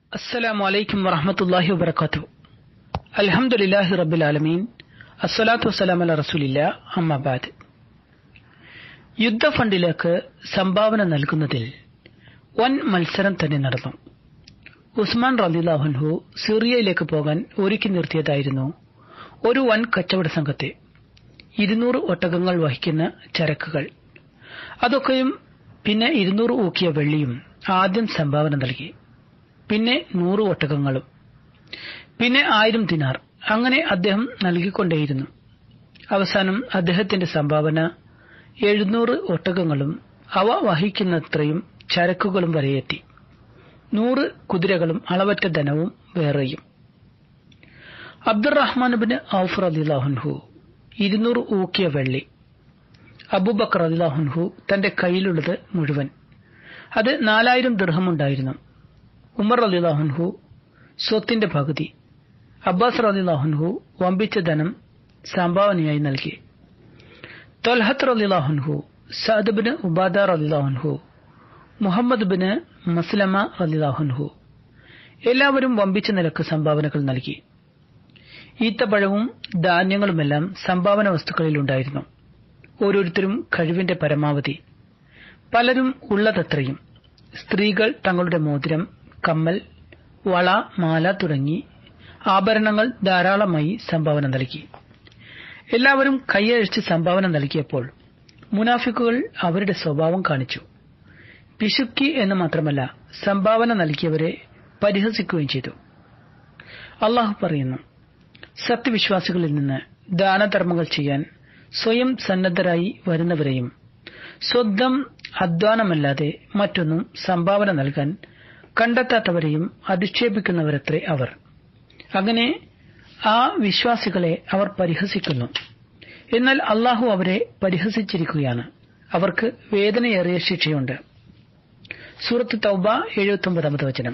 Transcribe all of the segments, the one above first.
السلام عليكم ورحمة الله وبركاته الحمد لله رب العالمين الصلاة والسلام على رسول الله أما بعد യുദ്ധ ഫണ്ടിലേക്ക് സംഭാവന നൽകുന്നതിൽ വൻ മത്സരം തന്നെ നടന്നു ഉസ്മാൻ റലിലാഹുൻഹു സിറിയയിലേക്ക് പോകാൻ ഒരുക്കി നിർത്തിയതായിരുന്നു ഒരു വൻ കച്ചവട സംഘത്തെ ഇരുന്നൂറ് ഒട്ടകങ്ങൾ വഹിക്കുന്ന ചരക്കുകൾ അതൊക്കെയും പിന്നെ ഇരുന്നൂറ് ഊക്കിയ വെള്ളിയും ആദ്യം സംഭാവന നൽകി പിന്നെ നൂറ് ഒട്ടകങ്ങളും പിന്നെ ആയിരം ദിനാർ അങ്ങനെ അദ്ദേഹം നൽകിക്കൊണ്ടേയിരുന്നു അവസാനം അദ്ദേഹത്തിന്റെ സംഭാവന എഴുന്നൂറ് ഒട്ടകങ്ങളും അവ വഹിക്കുന്നത്രയും ചരക്കുകളും വരെയെത്തി നൂറ് കുതിരകളും അളവറ്റ ധനവും വേറെയും അബ്ദുറഹ്മാൻ ബിൻ ഔഫ് റദിലാഹുൻഹു ഇരുന്നൂറ് ഊക്കിയ വെള്ളി അബൂബക്കർ റദിലാഹുൻഹു തന്റെ കയ്യിലുള്ളത് മുഴുവൻ അത് നാലായിരം ദൃഹമുണ്ടായിരുന്നു ഉമർ റലിലാഹുൻഹു സ്വത്തിന്റെ പകുതി അബ്ബാസ് റലിലാഹുൻഹു വമ്പിച്ച ധനം സംഭാവനയായി നൽകി തൊൽഹത്ത് റലിലാഹുൻഹു സഅദ് ബിന് ഉബാദ റലിലാഹുൻഹു മുഹമ്മദ് ബിന് മസ്ലമ റലിലാഹുൻഹു എല്ലാവരും വമ്പിച്ച നിലക്ക് സംഭാവനകൾ നൽകി ഈത്തപ്പഴവും ധാന്യങ്ങളുമെല്ലാം സംഭാവന വസ്തുക്കളിലുണ്ടായിരുന്നു ഓരോരുത്തരും കഴിവിന്റെ പരമാവധി പലരും ഉള്ളതത്രയും സ്ത്രീകൾ തങ്ങളുടെ മോതിരം കമ്മൽ വള മാല തുടങ്ങി ആഭരണങ്ങൾ ധാരാളമായി സംഭാവന നൽകി എല്ലാവരും കൈയഴിച്ച് സംഭാവന നൽകിയപ്പോൾ മുനാഫിക്കുകൾ അവരുടെ സ്വഭാവം കാണിച്ചു പിശുക്കി എന്ന് മാത്രമല്ല സംഭാവന നൽകിയവരെ പരിഹസിക്കുകയും ചെയ്തു അള്ളാഹു പറയുന്നു സത്യവിശ്വാസികളിൽ നിന്ന് ദാനധർമ്മങ്ങൾ ചെയ്യാൻ സ്വയം സന്നദ്ധരായി വരുന്നവരെയും സ്വന്തം അധ്വാനമല്ലാതെ മറ്റൊന്നും സംഭാവന നൽകാൻ കണ്ടെത്താത്തവരെയും അധിക്ഷേപിക്കുന്നവരത്രേ അവർ അങ്ങനെ ആ വിശ്വാസികളെ അവർ പരിഹസിക്കുന്നു എന്നാൽ അള്ളാഹു അവരെ പരിഹസിച്ചിരിക്കുകയാണ് അവർക്ക് വേദനയേറിയ ശിക്ഷയുണ്ട് സൂറത്ത് തൗബ എഴുപത്തൊമ്പതാമത് വചനം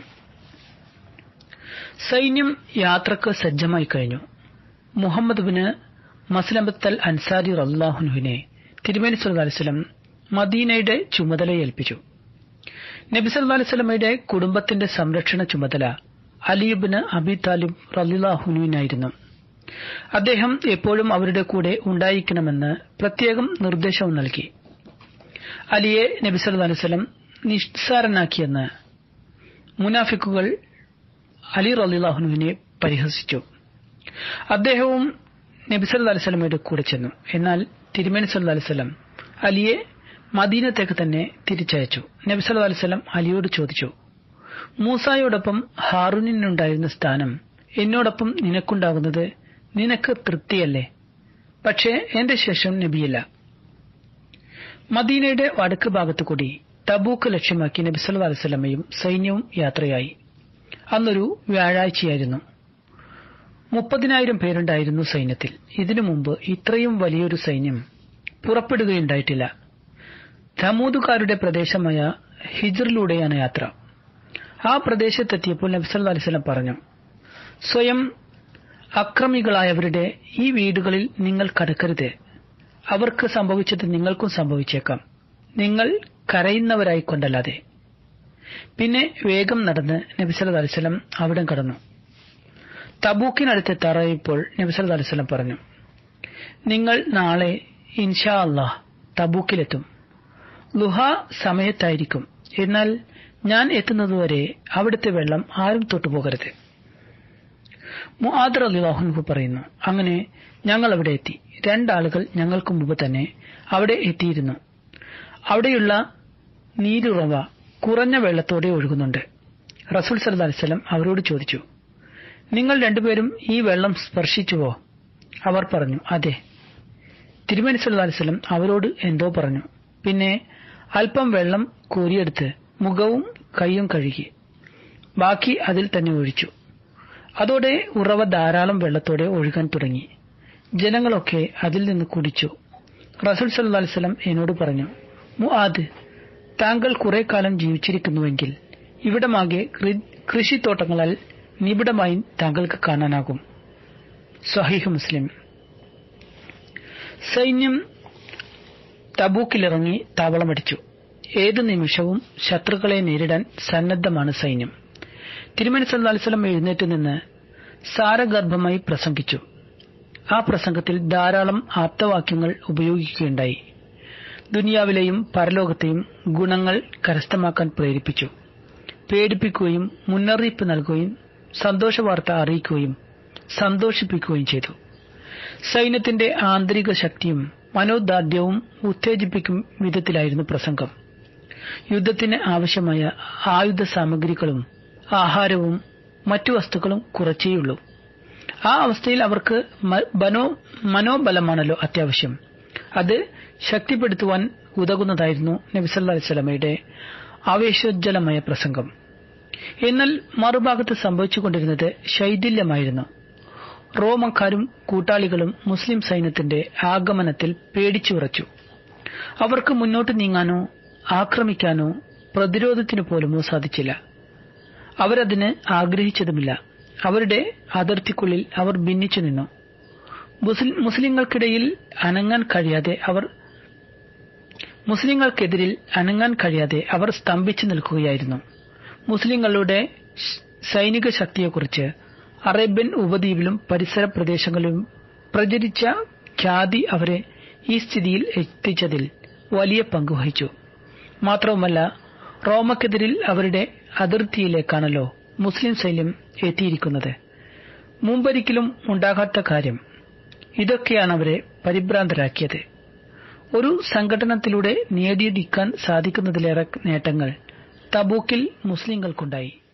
സൈന്യം യാത്രക്ക് സജ്ജമായി കഴിഞ്ഞു മുഹമ്മദ് ബിന് മസ്ലമത്തൽ അൻസാരി റല്ലാഹുനുവിനെ തിരുമേനി സല്ലാസ്ലം മദീനയുടെ ചുമതല ഏൽപ്പിച്ചു നബി സല്ലാ അലിസ്ലമയുടെ കുടുംബത്തിന്റെ സംരക്ഷണ ചുമതല അലിയുബിന് അബി താലിബ് റലിലാഹുനുവിനായിരുന്നു അദ്ദേഹം എപ്പോഴും അവരുടെ കൂടെ ഉണ്ടായിരിക്കണമെന്ന് പ്രത്യേകം നിർദ്ദേശവും നൽകി അലിയെ നബി സല്ലാ അലിസ്ലം നിസ്സാരനാക്കിയെന്ന് മുനാഫിക്കുകൾ അലി റലിലാഹുനുവിനെ പരിഹസിച്ചു അദ്ദേഹവും നബി സല്ലാ അലിസ്ലമയുടെ കൂടെ ചെന്നു എന്നാൽ തിരുമേനി സല്ലാ അലിസ്ലം അലിയെ മദീനത്തേക്ക് തന്നെ തിരിച്ചയച്ചു നബി സല്ലു അലിസ്ലം അലിയോട് ചോദിച്ചു മൂസായോടൊപ്പം ഹാറൂനിനുണ്ടായിരുന്ന സ്ഥാനം എന്നോടൊപ്പം നിനക്കുണ്ടാകുന്നത് നിനക്ക് തൃപ്തിയല്ലേ പക്ഷേ എന്റെ ശേഷം നബിയില്ല മദീനയുടെ വടക്ക് ഭാഗത്തു കൂടി തബൂക്ക് ലക്ഷ്യമാക്കി നബി സല്ലു അലിസ്ലമയും സൈന്യവും യാത്രയായി അന്നൊരു വ്യാഴാഴ്ചയായിരുന്നു മുപ്പതിനായിരം പേരുണ്ടായിരുന്നു സൈന്യത്തിൽ ഇതിനു മുമ്പ് ഇത്രയും വലിയൊരു സൈന്യം പുറപ്പെടുകയുണ്ടായിട്ടില്ല തമൂതുകാരുടെ പ്രദേശമായ ഹിജറിലൂടെയാണ് യാത്ര ആ പ്രദേശത്തെത്തിയപ്പോൾ നബ്സല്ലാ അലിസ്ലം പറഞ്ഞു സ്വയം അക്രമികളായവരുടെ ഈ വീടുകളിൽ നിങ്ങൾ കടക്കരുത് അവർക്ക് സംഭവിച്ചത് നിങ്ങൾക്കും സംഭവിച്ചേക്കാം നിങ്ങൾ കരയുന്നവരായിക്കൊണ്ടല്ലാതെ പിന്നെ വേഗം നടന്ന് നബിസല്ലാ അലിസ്ലം അവിടം കടന്നു തബൂക്കിനടുത്തെത്താറായപ്പോൾ നബിസല്ലാ അലിസ്ലം പറഞ്ഞു നിങ്ങൾ നാളെ ഇൻഷാ അള്ളാഹ് തബൂക്കിലെത്തും ലുഹ സമയത്തായിരിക്കും എന്നാൽ ഞാൻ എത്തുന്നതുവരെ അവിടുത്തെ വെള്ളം ആരും തൊട്ടുപോകരുത് മുആദർ അലിവാഹുൻഹു പറയുന്നു അങ്ങനെ ഞങ്ങൾ അവിടെ എത്തി രണ്ടാളുകൾ ഞങ്ങൾക്ക് മുമ്പ് തന്നെ അവിടെ എത്തിയിരുന്നു അവിടെയുള്ള നീരുറവ കുറഞ്ഞ വെള്ളത്തോടെ ഒഴുകുന്നുണ്ട് റസൂൽ സല്ലാ അലിസ്ലം അവരോട് ചോദിച്ചു നിങ്ങൾ രണ്ടുപേരും ഈ വെള്ളം സ്പർശിച്ചുവോ അവർ പറഞ്ഞു അതെ തിരുമേനി സല്ലാ അലിസ്ലം അവരോട് എന്തോ പറഞ്ഞു പിന്നെ അല്പം വെള്ളം കോരിയെടുത്ത് മുഖവും കൈയും കഴുകി ബാക്കി അതിൽ തന്നെ ഒഴിച്ചു അതോടെ ഉറവ ധാരാളം വെള്ളത്തോടെ ഒഴുകാൻ തുടങ്ങി ജനങ്ങളൊക്കെ അതിൽ നിന്ന് കുടിച്ചു റസൂൽ സല്ലാ അലിസ്ലം എന്നോട് പറഞ്ഞു മുആദ് താങ്കൾ കുറെ കാലം ജീവിച്ചിരിക്കുന്നുവെങ്കിൽ ഇവിടമാകെ കൃഷിത്തോട്ടങ്ങളാൽ നിബിഡമായി താങ്കൾക്ക് കാണാനാകും സഹീഹ് മുസ്ലിം സൈന്യം തബൂക്കിലിറങ്ങി താവളമടിച്ചു ഏതു നിമിഷവും ശത്രുക്കളെ നേരിടാൻ സന്നദ്ധമാണ് സൈന്യം തിരുമേനി സല്ലല്ലാഹു അലൈഹി വസല്ലം എഴുന്നേറ്റ് നിന്ന് സാരഗർഭമായി പ്രസംഗിച്ചു ആ പ്രസംഗത്തിൽ ധാരാളം ആപ്തവാക്യങ്ങൾ ഉപയോഗിക്കുകയുണ്ടായി ദുനിയാവിലെയും പരലോകത്തെയും ഗുണങ്ങൾ കരസ്ഥമാക്കാൻ പ്രേരിപ്പിച്ചു പേടിപ്പിക്കുകയും മുന്നറിയിപ്പ് നൽകുകയും സന്തോഷവാർത്ത അറിയിക്കുകയും സന്തോഷിപ്പിക്കുകയും ചെയ്തു സൈന്യത്തിന്റെ ആന്തരിക ശക്തിയും മനോദാർഢ്യവും ഉത്തേജിപ്പിക്കും വിധത്തിലായിരുന്നു പ്രസംഗം യുദ്ധത്തിന് ആവശ്യമായ ആയുധ സാമഗ്രികളും ആഹാരവും മറ്റു വസ്തുക്കളും കുറച്ചേയുള്ളൂ ആ അവസ്ഥയിൽ അവർക്ക് മനോ മനോബലമാണല്ലോ അത്യാവശ്യം അത് ശക്തിപ്പെടുത്തുവാൻ ഉതകുന്നതായിരുന്നു നബിസല്ലാ സ്വലമയുടെ ആവേശോജ്ജലമായ പ്രസംഗം എന്നാൽ മറുഭാഗത്ത് സംഭവിച്ചുകൊണ്ടിരുന്നത് ശൈഥില്യമായിരുന്നു റോമക്കാരും കൂട്ടാളികളും മുസ്ലിം സൈന്യത്തിന്റെ ആഗമനത്തിൽ പേടിച്ചുറച്ചു അവർക്ക് മുന്നോട്ട് നീങ്ങാനോ ആക്രമിക്കാനോ പ്രതിരോധത്തിനു പോലുമോ സാധിച്ചില്ല അവരതിന് ആഗ്രഹിച്ചതുമില്ല അവരുടെ അതിർത്തിക്കുള്ളിൽ അവർ ഭിന്നിച്ചു നിന്നു മുസ്ലിങ്ങൾക്കിടയിൽ അനങ്ങാൻ കഴിയാതെ അവർ മുസ്ലിങ്ങൾക്കെതിരിൽ അനങ്ങാൻ കഴിയാതെ അവർ സ്തംഭിച്ചു നിൽക്കുകയായിരുന്നു മുസ്ലിങ്ങളുടെ സൈനിക ശക്തിയെക്കുറിച്ച് അറേബ്യൻ ഉപദ്വീപിലും പരിസര പ്രദേശങ്ങളിലും പ്രചരിച്ച ഖ്യാതി അവരെ ഈ സ്ഥിതിയിൽ എത്തിച്ചതിൽ വലിയ പങ്ക് വഹിച്ചു മാത്രവുമല്ല റോമക്കെതിരിൽ അവരുടെ അതിർത്തിയിലേക്കാണല്ലോ മുസ്ലിം സൈന്യം എത്തിയിരിക്കുന്നത് മുമ്പൊരിക്കലും ഉണ്ടാകാത്ത കാര്യം ഇതൊക്കെയാണ് അവരെ പരിഭ്രാന്തരാക്കിയത് ഒരു സംഘടനത്തിലൂടെ നേടിയെടുക്കാൻ സാധിക്കുന്നതിലേറെ നേട്ടങ്ങൾ തബൂക്കിൽ മുസ്ലിങ്ങൾക്കുണ്ടായി